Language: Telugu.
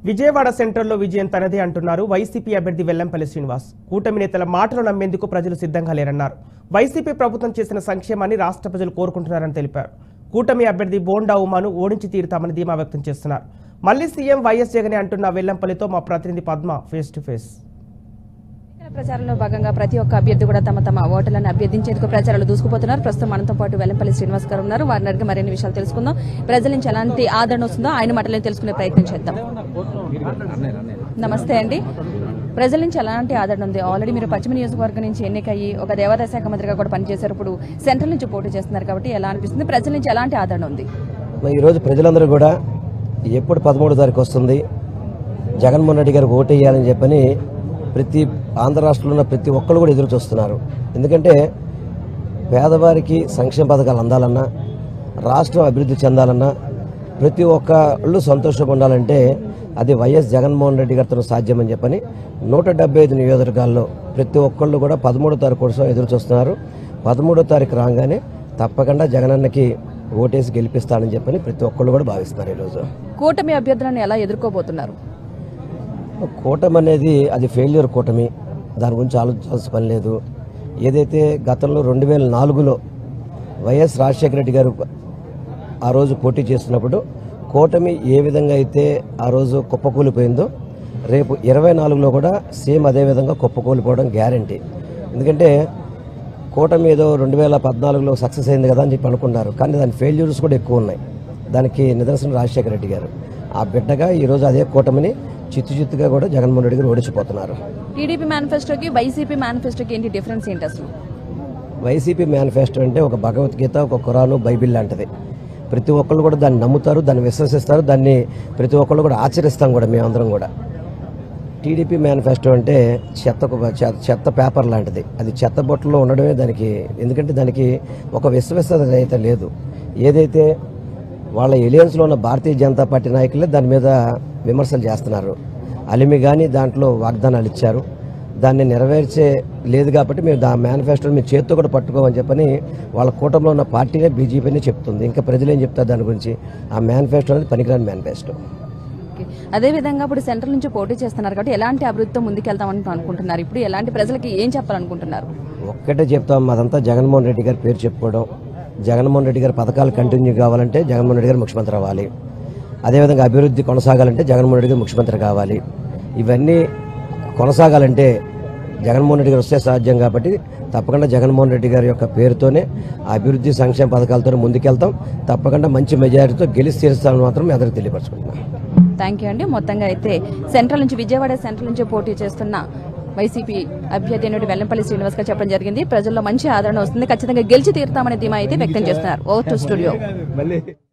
విజయవాడ సెంట్రల్లో విజయం తనదే అంటున్నారు వైసీపీ అభ్యర్థి వెల్లంపల్లి శ్రీనివాస్ కూటమి నేతల మాటలు నమ్మేందుకు ప్రజలు సిద్ధంగా లేరన్నారు వైసీపీ ప్రభుత్వం చేసిన సంక్షేమాన్ని రాష్ట్ర ప్రజలు కోరుకుంటున్నారని తెలిపారు కూటమి అభ్యర్థి బోండా ఉమాను ఓడించి తీరుతామని ధీమా వ్యక్తం చేస్తున్నారు మళ్లీ సీఎం వైఎస్ జగనే అంటున్న వెల్లంపల్లితో మా ప్రతినిధి పద్మ ఫేస్ టు ఫేస్ ఎన్నికల ప్రచారంలో భాగంగా ప్రతి ఒక్క అభ్యర్థి కూడా తమ తమ ఓటర్లను అభ్యర్థించేందుకు ప్రచారాలు దూసుకుపోతున్నారు ప్రస్తుతం మనతో పాటు వెల్లంపల్లి శ్రీనివాస్ గారు ఉన్నారు వారిని అడిగి మరిన్ని విషయాలు తెలుసుకుందాం ప్రజల నుంచి ఎలాంటి ఆదరణ వస్తుందో ఆయన మాటలను తెలుసుకునే ప్రయత్నం చేద్దాం నమస్తే అండి ప్రజల నుంచి ఎలాంటి ఆదరణ ఉంది ఆల్రెడీ మీరు పశ్చిమ నియోజకవర్గం నుంచి ఎన్నికయ్యి ఒక దేవాదాయ శాఖ మంత్రిగా కూడా పనిచేశారు ఇప్పుడు సెంట్రల్ నుంచి పోటీ చేస్తున్నారు కాబట్టి ఎలా అనిపిస్తుంది ప్రజల నుంచి ఎలాంటి ఆదరణ ఉంది మరి ఈరోజు ప్రజలందరూ కూడా ఎప్పుడు పదమూడో తారీఖు వస్తుంది జగన్మోహన్ రెడ్డి గారికి ఓటు వేయాలని చెప్పని ప్రతి ఆంధ్ర రాష్ట్రంలో ఉన్న ప్రతి ఒక్కరు కూడా ఎదురు చూస్తున్నారు ఎందుకంటే పేదవారికి సంక్షేమ పథకాలు అందాలన్నా రాష్ట్రం అభివృద్ధి చెందాలన్నా ప్రతి ఒక్కళ్ళు సంతోషంగా ఉండాలంటే అది వైఎస్ జగన్మోహన్ రెడ్డి గారితో సాధ్యమని చెప్పని నూట డెబ్బై ఐదు నియోజకవర్గాల్లో ప్రతి ఒక్కళ్ళు కూడా పదమూడో తారీఖు కోసం ఎదురు చూస్తున్నారు పదమూడో తారీఖు రాగానే తప్పకుండా జగనన్నకి ఓటేసి గెలిపిస్తానని చెప్పని ప్రతి ఒక్కళ్ళు కూడా భావిస్తున్నారు ఈరోజు కూటమి అభ్యర్థులను ఎలా ఎదుర్కోబోతున్నారు కూటమి అనేది అది ఫెయిల్యూర్ కూటమి దాని గురించి ఆలోచించాల్సిన పని లేదు ఏదైతే గతంలో రెండు వేల నాలుగులో వైఎస్ రాజశేఖర రెడ్డి గారు ఆ రోజు పోటీ చేస్తున్నప్పుడు కూటమి ఏ విధంగా అయితే ఆ రోజు కుప్పకూలిపోయిందో రేపు ఇరవై నాలుగులో కూడా సేమ్ అదే విధంగా కుప్పకూలిపోవడం గ్యారంటీ ఎందుకంటే కూటమి ఏదో రెండు వేల పద్నాలుగులో సక్సెస్ అయింది కదా అని చెప్పి అనుకున్నారు కానీ దాని ఫెయిల్యూర్స్ కూడా ఎక్కువ ఉన్నాయి దానికి నిదర్శనం రాజశేఖర రెడ్డి గారు ఆ బిడ్డగా ఈరోజు అదే కూటమిని చిత్తు చిత్తుగా కూడా జగన్మోహన్ రెడ్డి గారు ఓడించిపోతున్నారు టీడీపీ మేనిఫెస్టోకి వైసీపీ మేనిఫెస్టోకి ఏంటి డిఫరెన్స్ ఏంటి అసలు వైసీపీ మేనిఫెస్టో అంటే ఒక భగవద్గీత ఒక ఖురాను బైబిల్ లాంటిది ప్రతి ఒక్కళ్ళు కూడా దాన్ని నమ్ముతారు దాన్ని విశ్వసిస్తారు దాన్ని ప్రతి ఒక్కళ్ళు కూడా ఆచరిస్తాం కూడా మేమందరం కూడా టీడీపీ మేనిఫెస్టో అంటే చెత్త చెత్త- చెత్త పేపర్ లాంటిది అది చెత్త బొట్టలో ఉండడమే దానికి ఎందుకంటే దానికి ఒక విశ్వసత అయితే లేదు ఏదైతే వాళ్ళ ఎలియన్స్లో ఉన్న భారతీయ జనతా పార్టీ నాయకులే దాని మీద విమర్శలు చేస్తున్నారు అలిమి కానీ దాంట్లో వాగ్దానాలు ఇచ్చారు దాన్ని నెరవేర్చే లేదు కాబట్టి మేము దా మేనిఫెస్టోని మేము చేత్తో కూడా పట్టుకోమని చెప్పని వాళ్ళ కూటమిలో ఉన్న పార్టీనే బీజేపీనే చెప్తుంది ఇంకా ప్రజలు ఏం చెప్తారు దాని గురించి ఆ మేనిఫెస్టో అనేది పనికిరాని మేనిఫెస్టో ఓకే. అదే విధంగా ఇప్పుడు సెంట్రల్ నుంచి పోటీ చేస్తున్నారు కాబట్టి ఎలాంటి అభివృద్ధితో ముందుకెళ్తామని అనుకుంటున్నారు ఇప్పుడు ఎలాంటి ప్రజలకి ఏం చెప్పాలనుకుంటున్నారు ఒక్కటే చెప్తాం అదంతా జగన్మోహన్ రెడ్డి గారి పేరు చెప్పుకోవడం జగన్మోహన్ రెడ్డి గారి పథకాలు కంటిన్యూ కావాలంటే జగన్మోహన్ రెడ్డి గారు ముఖ్యమంత్రి అవ్వాలి అదేవిధంగా అభివృద్ధి కొనసాగాలంటే జగన్మోహన్ రెడ్డి గారు ముఖ్యమంత్రి కావాలి ఇవన్నీ కొనసాగాలంటే జగన్మోహన్ రెడ్డి గారు వస్తే సాధ్యం కాబట్టి తప్పకుండా జగన్మోహన్ రెడ్డి గారి యొక్క పేరుతోనే ఆ అభివృద్ధి సంక్షేమ పథకాలతో ముందుకెళ్తాం తప్పకుండా మంచి మెజారిటీతో గెలిచి తీరుస్తామని మాత్రం మీ అందరికీ తెలియపరచుకుంటున్నాం థ్యాంక్ యూ అండి మొత్తంగా అయితే సెంట్రల్ నుంచి విజయవాడ సెంట్రల్ నుంచి పోటీ చేస్తున్న వైసీపీ అభ్యర్థి అయినటువంటి వెల్లంపల్లి శ్రీనివాస్ గారు చెప్పడం జరిగింది ప్రజల్లో మంచి ఆదరణ వస్తుంది ఖచ్చితంగా గెలిచి తీరుతామనే ధీమా అయితే వ్యక్తం చేస్తున్నారు ఓ టు స్టూడియో